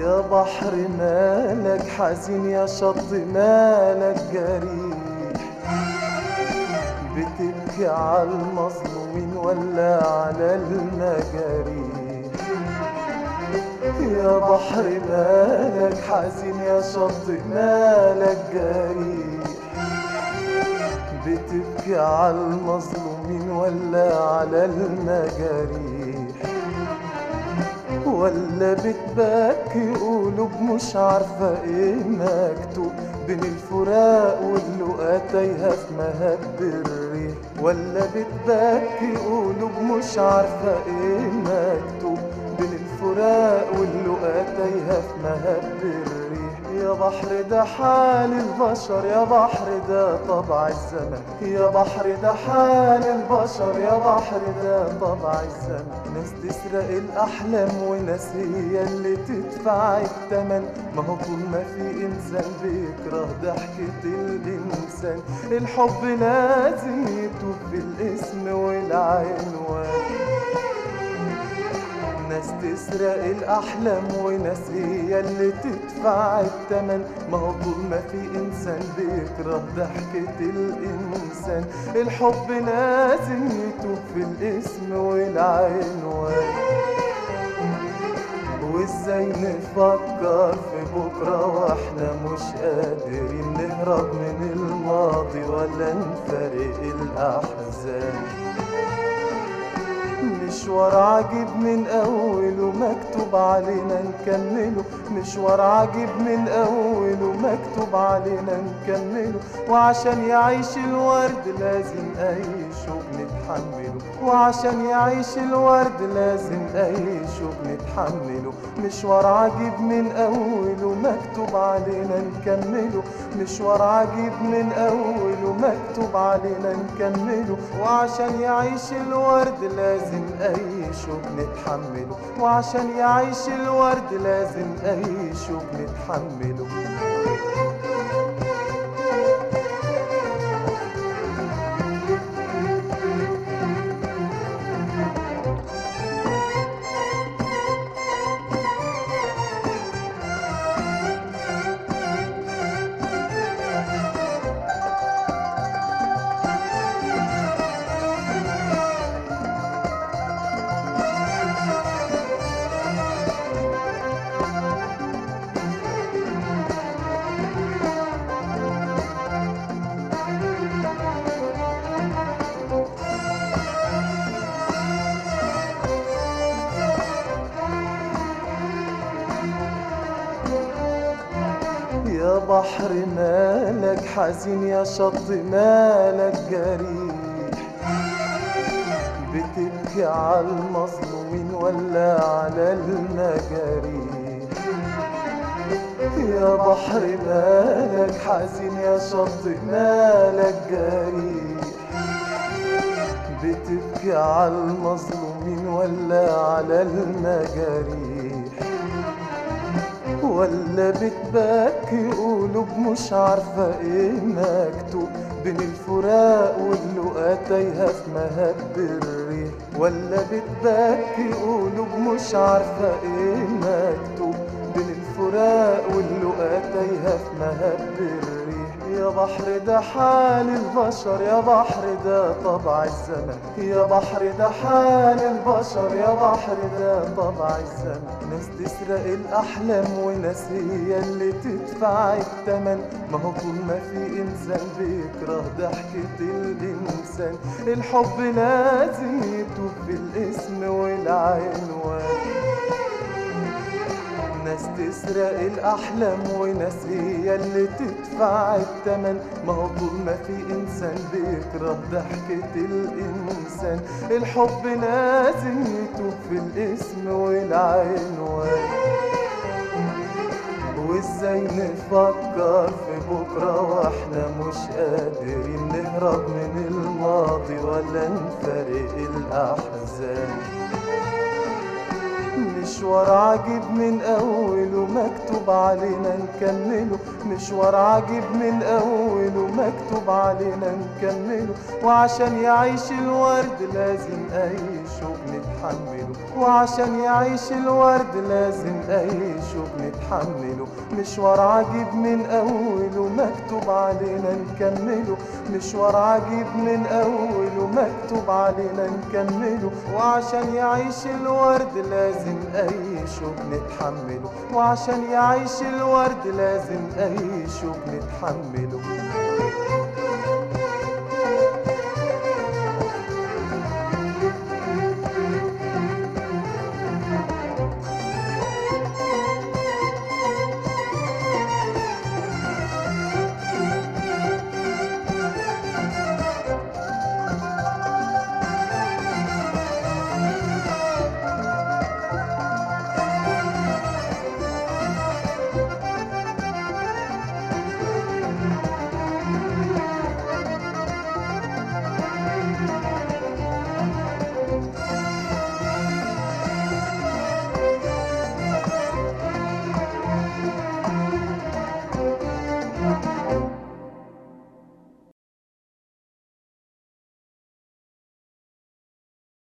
يا بحر مالك حزين يا شط مالك جريح بتبكي على المظلومين ولا على المجاريح يا بحر مالك حزين يا شط مالك جريح بتبكي على المظلومين ولا على المجاريح ولا بتبكي قلوب مش عارفة ايه مكتوب بين الفراق واللقا تايهة في مهب الريح ولا بتبكي قلوب مش عارفة ايه مكتوب بين الفراق واللقا تايهة في مهب الريح يا بحر ده حال البشر يا بحر ده طبع الزمن يا بحر ده حال البشر يا بحر ده طبع الزمن ناس تسرق الأحلام وناس هي اللي تدفع التمن ما هو طول ما في إنسان بيكره ضحكة الإنسان الحب لازم يتوب في الاسم والعنوان ناس تسرق الأحلام وناس هي اللي تدفع التمن ما هو طول ما في إنسان بيكره ضحكة الإنسان الحب لازم يتوب في الاسم والعنوان وازاي نفكر في بكرة واحنا مش قادرين نهرب من الماضي ولا نفارق الأحزان مشوار عجيب من أوله مكتوب علينا نكمله مشوار عجيب من أوله مكتوب علينا نكمله وعشان يعيش الورد لازم أي شوق نتحمله وعشان يعيش الورد لازم أي شوق نتحمله مشوار عجيب من أوله مكتوب علينا نكمله مشوار عجيب من أوله مكتوب علينا نكمله وعشان يعيش الورد لازم أي شوق نتحمله وعشان يعيش الورد لازم أي شوق نتحمله يا بحر مالك حزين يا شط مالك جريح بتبكي على المظلومين ولا على المجاريح يا بحر مالك حزين يا شط مالك جريح بتبكي على المظلومين ولا على المجاريح ولا بتبكي قلوب مش عارفة ايه مكتوب بين الفراق واللقا تايهة في مهب الريح ولا بتبكي قلوب مش عارفة ايه مكتوب بين الفراق واللقا تايهة في مهب الريح يا بحر ده حال البشر يا بحر ده طبع الزمن يا بحر ده حال البشر يا بحر ده طبع الزمن ناس تسرق الأحلام وناس هي اللي تدفع التمن ما هو طول ما في إنسان بيكره ضحكة الإنسان الحب لازم يتوب في الاسم والعنوان ناس تسرق الأحلام وناس هي اللي تدفع التمن ما هو طول ما في إنسان بيكره ضحكة الإنسان الحب لازم يتوب في الاسم والعنوان وازاي نفكر في بكرة واحنا مش قادرين نهرب من الماضي ولا نفارق الأحزان مشوار عجيب من أوله مكتوب علينا نكمله مشوار عجيب من أوله مكتوب علينا نكمله وعشان يعيش الورد لازم أي شوق نتحمله وعشان يعيش الورد لازم أعيشه بنتحمله مشوار عجيب من أوله مكتوب علينا نكمله مشوار عجيب من أوله مكتوب علينا نكمله وعشان يعيش الورد لازم أعيشه بنتحمله وعشان يعيش الورد لازم أعيشه بنتحمله